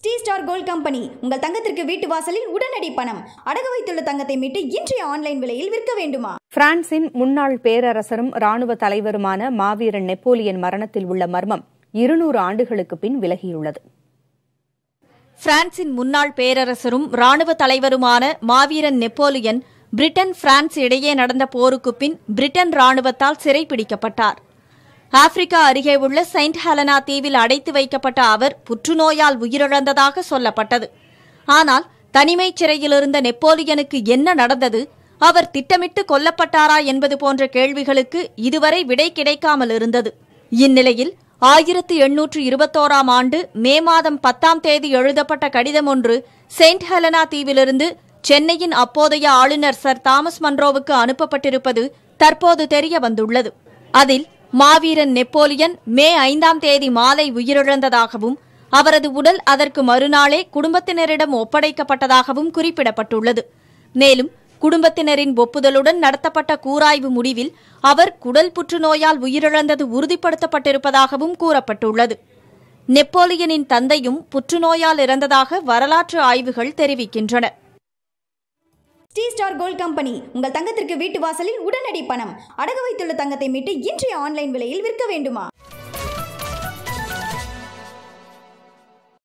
Sri star gold company உங்கள் தங்கத்திற்கு வீட்டு வாசலில் உடனடி பணம் அடகு வைத்துள்ள தங்கத்தை மீட்டு இன்றைய ஆன்லைன் விலையில் விற்க வேண்டுமா பிரான்சின் முன்னாள் பேரரசரும் ராணுவ தலைவருமான மாவீரன் நெப்போலியன் மரணத்தில் உள்ள மர்மம் இருநூறு ஆண்டுகளுக்கு பின் விலகியுள்ளது பிரான்சின் முன்னாள் பேரரசரும் ராணுவ தலைவருமான மாவீரன் நெப்போலியன் பிரிட்டன் பிரான்ஸ் இடையே நடந்த போருக்கு பின் பிரிட்டன் ராணுவத்தால் சிறைப்பிடிக்கப்பட்டார் ஆப்பிரிக்கா அருகே உள்ள செயின்ட் ஹெலனா தீவில் அடைத்து வைக்கப்பட்ட அவர் புற்றுநோயால் உயிரிழந்ததாக சொல்லப்பட்டது ஆனால் தனிமைச் சிறையில் இருந்த நெப்போலியனுக்கு என்ன நடந்தது அவர் திட்டமிட்டு கொல்லப்பட்டாரா என்பது போன்ற கேள்விகளுக்கு இதுவரை விடை கிடைக்காமல் இருந்தது இந்நிலையில் ஆயிரத்து எண்ணூற்று இருபத்தோராம் ஆண்டு மே மாதம் பத்தாம் தேதி எழுதப்பட்ட கடிதம் ஒன்று செயின்ட் ஹெலனா தீவிலிருந்து சென்னையின் அப்போதைய ஆளுநர் சர் தாமஸ் மன்ரோவுக்கு அனுப்பப்பட்டிருப்பது தற்போது தெரிய வந்துள்ளது அதில் மாவீரன் நெப்போலியன் மே ஐந்தாம் தேதி மாலை உயிரிழந்ததாகவும் அவரது உடல் அதற்கு மறுநாளே குடும்பத்தினரிடம் ஒப்படைக்கப்பட்டதாகவும் குறிப்பிடப்பட்டுள்ளது மேலும் குடும்பத்தினரின் ஒப்புதலுடன் நடத்தப்பட்ட கூராய்வு முடிவில் அவர் குடல் புற்றுநோயால் உயிரிழந்தது உறுதிப்படுத்தப்பட்டிருப்பதாகவும் கூறப்பட்டுள்ளது நெப்போலியனின் தந்தையும் புற்றுநோயால் இறந்ததாக வரலாற்று ஆய்வுகள் தெரிவிக்கின்றன ஸ்ரீ ஸ்டார் கோல்ட் கம்பெனி உங்கள் தங்கத்திற்கு வீட்டு வாசலில் உடனடி பணம் அடகு வைத்துள்ள தங்கத்தை மீட்டு இன்றைய ஆன்லைன் விலையில் விற்க வேண்டுமா